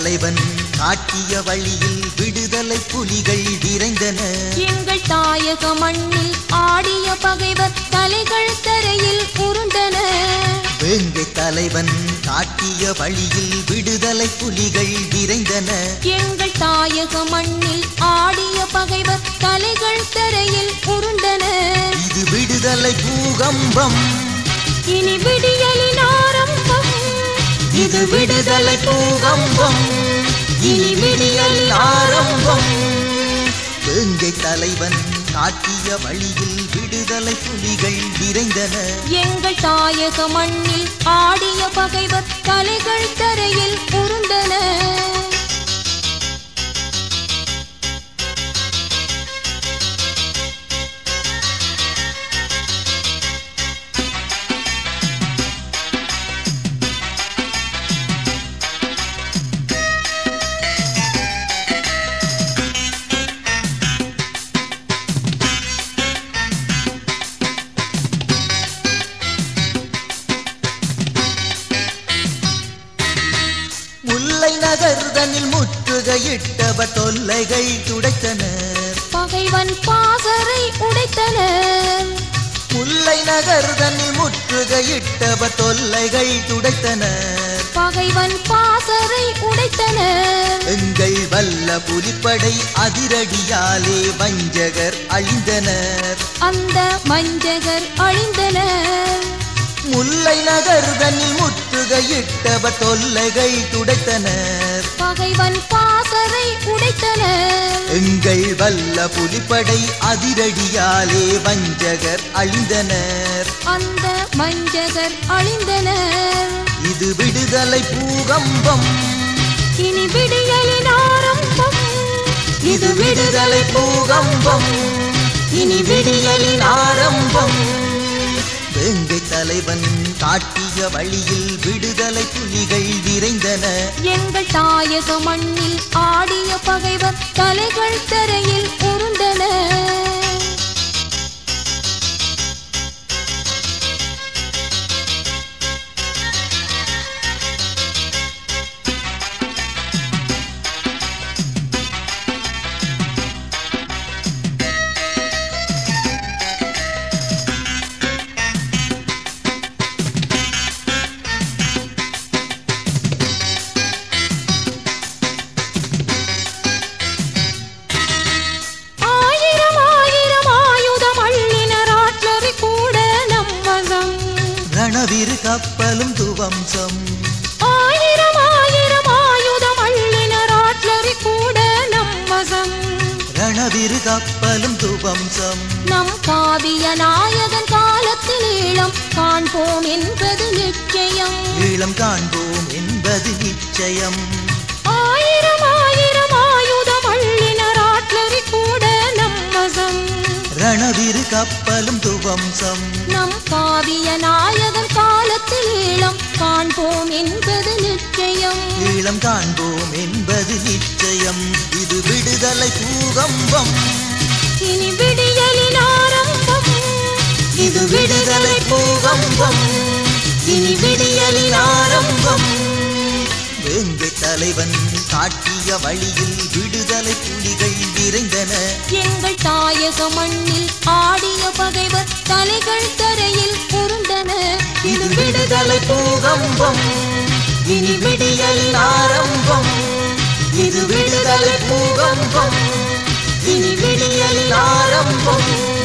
தலைவன் காட்டிய வழியில் விடுதலை புலிகள் விரைந்தன எங்கள் தாயக மண்ணில் ஆடிய பகைவர் தலைகள் தரையில் உருண்டன வேங்கை தலைவன் காட்டிய வழியில் விடுதலை புலிகள் விரைந்தன எங்கள் தாயக மண்ணில் ஆடிய பகைவர் தலைகள் தரையில் உருண்டன இது விடுதலை பூகம்பம் இனி விடியலின் ஆரம்பம் இது விடுதலை பூகம்பம் இனி விடியல் ஆரம்பம் வேங்கை தலைவன் காட்டிய வழியில் விடுதலை புலிகள் விரைந்தன எங்கள் தாயக மண்ணில் ஆடிய பகைவர் தலைகள் தரையில் உருண்டன முல்லை நகர்தனில் முற்றுகையிட்டவர் தொல்லைகள் துடைத்தனர் பகைவன் பாசறை உடைத்தனர் முல்லை நகர்தனில் முற்றுகையிட்டவர் தொல்லைகள் துடைத்தனர் பகைவன் பாசறை உடைத்தனர் எங்கள் வல்ல புலிப்படை அதிரடியாலே வஞ்சகர் அழிந்தனர் அந்த மஞ்சகர் அழிந்தனர் முல்லை நகர்தனில் முற்றுகையிட்டவர் தொல்லைகள் துடைத்தனர் பகைவன் பாசறை உடைத்தனர் எங்கள் வல்ல புலிப்படை அதிரடியாலே வஞ்சகர் அழிந்தனர் அந்த மஞ்சகர் அழிந்தனர் இது விடுதலை பூகம்பம் இனி விடியலின் ஆரம்பம் இது விடுதலை பூகம்பம் இனி விடியலின் ஆரம்பம் வேங்கை தலைவன் காட்டிய வழியில் விடுதலை புலிகள் விரைந்தன எங்கள் தாயக மண்ணில் ஆடிய பகைவர் தலைகள் தரையில் உருண்டன ஆயிரம் ஆயிரம் ஆயுதம் அள்ளினர் ஆட்லரி கூட நம்மதம் ரணவிரு கப்பலும் துவம்சம் ஆயிரம் ஆயிரம் ஆயுதம் அள்ளினர் ஆட்லரி கூட நம்மதம் ரணவிரு கப்பலும் துவம்சம் நம் காவிய நாயகன் காலத்தில் ஈழம் காண்போம் என்பது நிச்சயம் ஈழம் காண்போம் என்பது நிச்சயம் ஆயிரம் ஆயிரம் ஆயுதம் அள்ளினர் ஆட்லரி கூட நம்மதம் ரணவிரு கப்பலும் துவம்சம் நம் காவிய நாயகன் காலத்தில் ஈழம் காண்போம் என்பது நிச்சயம் ஈழம் காண்போம் என்பது நிச்சயம் இது விடுதலை பூகம்பம் இனி விடியலின் ஆரம்பம் இது விடுதலை பூகம்பம் இனி விடியலின் ஆரம்பம் வேங்கை தலைவன் காட்டிய வழியில் விடுதலை புலிகள் விரைந்தன எங்கள் தாயக மண்ணில் ஆடிய பகைவர் தலைகள் தரையில் உருண்டன இது விடுதலை பூகம்பம் இனி விடியலின் ஆரம்பம் இது விடுதலை பூகம்பம் இனி விடியலின் ஆரம்பம்